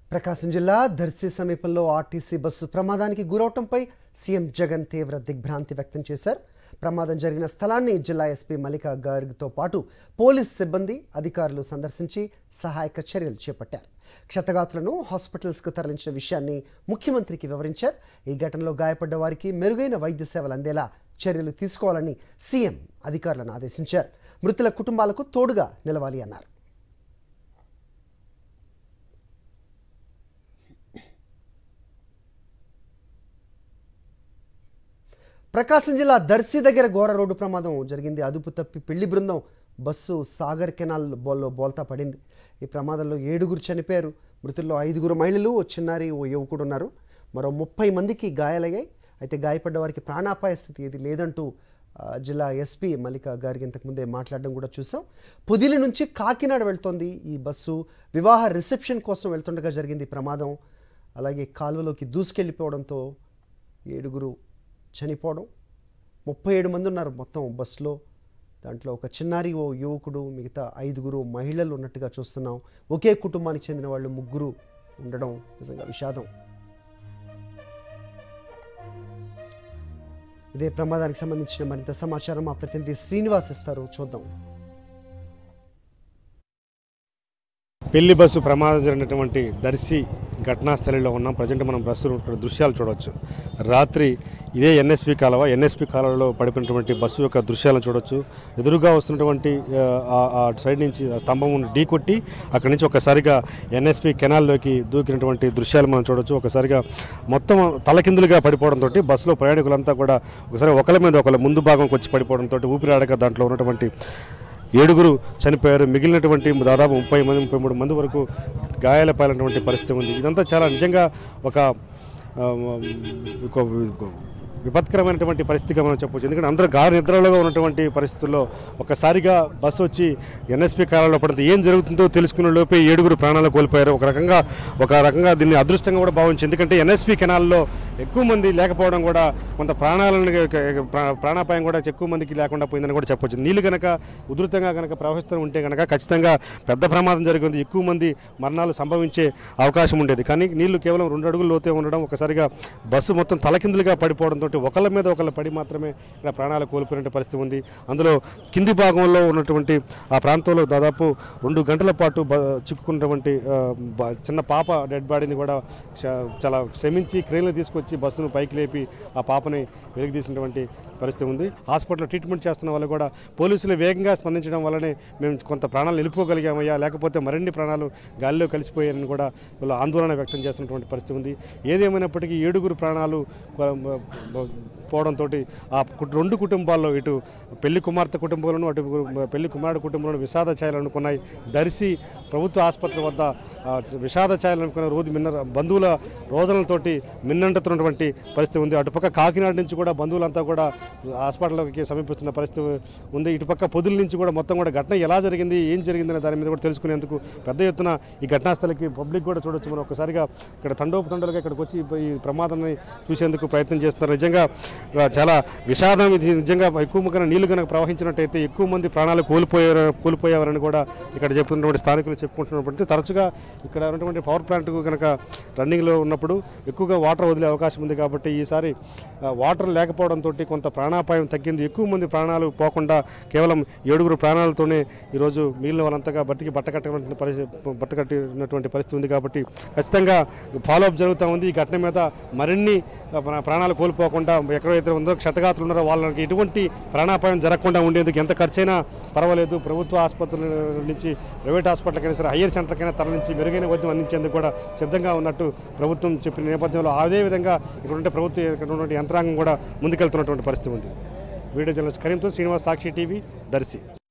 ప్రకాశం జిల్లా దర్శి సమీపంలో RTC bus ప్రమాదానికి గురవటంపై సీఎం జగన్ తీవ్ర దిగ్భ్రాంతి వ్యక్తం చేశారు ప్రమాదం జరిగిన స్థలాన్ని జిల్లా ఎస్పీ మల్లికా గార్గ్తో పాటు పోలీస్ సిబ్బంది అధికారులు సందర్శించి సహాయక చర్యలు చేపట్టారు క్షతగాతులను హాస్పిటల్స్కు తరలించిన విషయాన్ని ముఖ్యమంత్రికి వివరించారు ఈ ఘటనలో గాయపడ్డ వారికి మెరుగైన వైద్య సేవలు అందేలా చర్యలు తీసుకోవాలని సీఎం అధికారులను ఆదేశించారు మృతుల కుటుంబాలకు తోడుగా నిలవాలి అన్నారు ప్రకాశం జిల్లా దర్శి దగ్గర ఘోర రోడ్డు ప్రమాదం జరిగింది అదుపు తప్పి పెళ్లి బృందం బస్సు సాగర్ కెనాల్ బోల్లో బోల్తా పడింది ఈ ప్రమాదంలో ఏడుగురు చనిపోయారు మృతుల్లో ఐదుగురు మహిళలు ఓ చిన్నారి ఓ యువకుడు ఉన్నారు మరో ముప్పై మందికి గాయాలయ్యాయి అయితే గాయపడ్డ వారికి ప్రాణాపాయ స్థితి ఏది లేదంటూ ఆ, జిల్లా ఎస్పీ మల్లిక గారికి ఇంతకుముందే మాట్లాడడం కూడా చూసాం పొదిలి నుంచి కాకినాడ వెళ్తోంది ఈ బస్సు వివాహ రిసెప్షన్ కోసం వెళ్తుండగా జరిగింది ఈ ప్రమాదం అలాగే కాలువలోకి దూసుకెళ్ళిపోవడంతో ఏడుగురు చనిపోవడం ముప్పై ఏడు మంది ఉన్నారు మొత్తం బస్సులో దాంట్లో ఒక చిన్నారి ఓ యువకుడు మిగతా ఐదుగురు మహిళలు ఉన్నట్టుగా చూస్తున్నాం ఒకే కుటుంబానికి చెందిన వాళ్ళు ముగ్గురు ఉండడం నిజంగా విషాదం ఇదే ప్రమాదానికి సంబంధించిన మరింత సమాచారం మా ప్రతినిధి శ్రీనివాస్ ఇస్తారు చూద్దాం పెళ్లి బస్సు ప్రమాదం జరిగినటువంటి దర్శి ఘటనా స్థలిలో ఉన్నాం ప్రజెంట్ మనం బస్సు ఇక్కడ దృశ్యాలు చూడవచ్చు రాత్రి ఇదే ఎన్ఎస్పి కాలువ ఎన్ఎస్పి కాలువలో పడిపోయినటువంటి బస్సు యొక్క దృశ్యాలను చూడవచ్చు ఎదురుగా వస్తున్నటువంటి ఆ, ఆ- ఆ సైడ్ నుంచి ఆ స్తంభం ఢీ కొట్టి అక్కడి నుంచి ఒకసారిగా ఎన్ఎస్పి కెనాల్లోకి దూకినటువంటి దృశ్యాలు మనం చూడవచ్చు ఒకసారిగా మొత్తం తలకిందులుగా పడిపోవడంతో బస్సులో ప్రయాణికులంతా కూడా ఒకసారి ఒకరి మీద ఒకరు ముందు భాగంకి వచ్చి పడిపోవడంతో ఊపిరాడక దాంట్లో ఉన్నటువంటి ఏడుగురు చనిపోయారు మిగిలినటువంటి దాదాపు ముప్పై మంది ముప్పై మూడు మంది వరకు గాయాల పాలైనటువంటి పరిస్థితి ఉంది ఇదంతా చాలా నిజంగా ఒక ఆ, ఒక విపత్కరమైనటువంటి పరిస్థితిగా మనం చెప్పవచ్చు ఎందుకంటే అందరూ గారు నిద్రలో ఉన్నటువంటి పరిస్థితుల్లో ఒకసారిగా బస్సు వచ్చి ఎన్ఎస్పి కాలంలో పడితే ఏం జరుగుతుందో తెలుసుకునే లోపే ఏడుగురు ప్రాణాలు కోల్పోయారు ఒక రకంగా ఒక రకంగా దీన్ని అదృష్టంగా కూడా భావించి ఎందుకంటే ఎన్ఎస్పి కెనాల్లో ఎక్కువ మంది లేకపోవడం కూడా కొంత ప్రాణాలను ప్రా- ప్రాణాపాయం కూడా ఎక్కువ మందికి లేకుండా పోయిందని కూడా చెప్పొచ్చు నీళ్ళు కనుక ఉధృతంగా కనుక ప్రవహిస్తూ ఉంటే కనుక ఖచ్చితంగా పెద్ద ప్రమాదం జరిగింది ఎక్కువ మంది మరణాలు సంభవించే అవకాశం ఉండేది కానీ నీళ్లు కేవలం రెండు అడుగుల లోతే ఉండడం ఒకసారిగా బస్సు మొత్తం తలకిందులుగా పడిపోవడంతో ఒకళ్ళ మీద ఒకళ్ళ పడి మాత్రమే ఇక్కడ ప్రాణాలు కోల్పోయిన పరిస్థితి ఉంది అందులో కింది భాగంలో ఉన్నటువంటి ఆ ప్రాంతంలో దాదాపు రెండు గంటల పాటు బ- చిక్కుకున్నటువంటి ఆ, బ- చిన్న పాప డెడ్ బాడీని కూడా చ- చాలా శ్రమించి క్రేన్లు తీసుకొచ్చి బస్సును పైకి లేపి ఆ పాపని వెలికి తీసినటువంటి పరిస్థితి ఉంది హాస్పిటల్లో ట్రీట్మెంట్ చేస్తున్న వాళ్ళు కూడా పోలీసులు వేగంగా స్పందించడం వల్లనే మేము కొంత ప్రాణాలు నిలుపుకోగలిగామయ్యా లేకపోతే మరిన్ని ప్రాణాలు గాలిలో కలిసిపోయాయని కూడా వాళ్ళు ఆందోళన వ్యక్తం చేస్తున్నటువంటి పరిస్థితి ఉంది ఏదేమైనప్పటికీ ఏడుగురు ప్రాణాలు కొ- బ- పోవడంతో ఆ కు- రెండు కుటుంబాల్లో ఇటు పెళ్లి కుమార్తె కుటుంబంలోను అటు పెళ్లి కుమారుడు కుటుంబంలో విషాద ఛాయలు అనుకున్నాయి దర్శి ప్రభుత్వ ఆసుపత్రి వద్ద ఆ, విషాద ఛాయలు అనుకున్న రోజు మిన్న బంధువుల రోదనలతోటి మిన్నంటుతున్నటువంటి పరిస్థితి ఉంది అటుపక్క కాకినాడ నుంచి కూడా బంధువులంతా కూడా హాస్పిటల్కి సమీపిస్తున్న పరిస్థితి ఉంది ఇటుపక్క పొదుల నుంచి కూడా మొత్తం కూడా ఘటన ఎలా జరిగింది ఏం జరిగిందనే దాని మీద కూడా తెలుసుకునేందుకు పెద్ద ఎత్తున ఈ ఘటనా స్థలికి పబ్లిక్ కూడా చూడొచ్చు మనం ఒకసారిగా ఇక్కడ తండోపతండలుగా ఇక్కడికి వచ్చి ఈ ప్రమాదాన్ని చూసేందుకు ప్రయత్నం చేస్తున్నారు నిజంగా ఆ, చాలా విషాదం ఇది నిజంగా ఎక్కువ కనుక నీళ్లు కనుక ప్రవహించినట్టయితే ఎక్కువ మంది ప్రాణాలు కోల్పోయారు కోల్పోయేవారని కూడా ఇక్కడ చెప్తున్నటువంటి స్థానికులు చెప్పుకుంటున్నటువంటి తరచుగా ఇక్కడ ఉన్నటువంటి పవర్ ప్లాంట్ కనుక రన్నింగ్లో ఉన్నప్పుడు ఎక్కువగా వాటర్ వదిలే అవకాశం ఉంది కాబట్టి ఈసారి ఆ, వాటర్ లేకపోవడంతో కొంత ప్రాణాపాయం తగ్గింది ఎక్కువ మంది ప్రాణాలు పోకుండా కేవలం ఏడుగురు ప్రాణాలతోనే ఈరోజు మిగిలిన వాళ్ళంతగా బతికి బట్టకట్టినటువంటి పరిస్థితి బట్టకట్టినటువంటి పరిస్థితి ఉంది కాబట్టి ఖచ్చితంగా ఫాలో అప్ జరుగుతూ ఉంది ఈ ఘటన మీద మరిన్ని ఆ, ప్రా- ప్రాణాలు కోల్పోకుండా ఎక్కడైతే ఉందో క్షతగాతులు ఉన్నారో వాళ్ళకి ఎటువంటి ప్రాణాపాయం జరగకుండా ఉండేందుకు ఎంత ఖర్చైనా పర్వాలేదు ప్రభుత్వ ఆసుపత్రుల నుంచి ప్రైవేట్ హాస్పిటల్కైనా సరే హయ్యర్ సెంటర్కైనా తరలించి మెరుగైన వైద్యం అందించేందుకు కూడా సిద్ధంగా ఉన్నట్టు ప్రభుత్వం చెప్పిన నేపథ్యంలో అదే విధంగా ఇక్కడ ఉండే ప్రభుత్వ ఇక్కడ ఉన్నటువంటి యంత్రాంగం కూడా ముందుకెళ్తున్నటువంటి పరిస్థితి ఉంది వీడియో జర్నలిస్ట్ కరీంతో శ్రీనివాస్ సాక్షి టీవీ దర్శి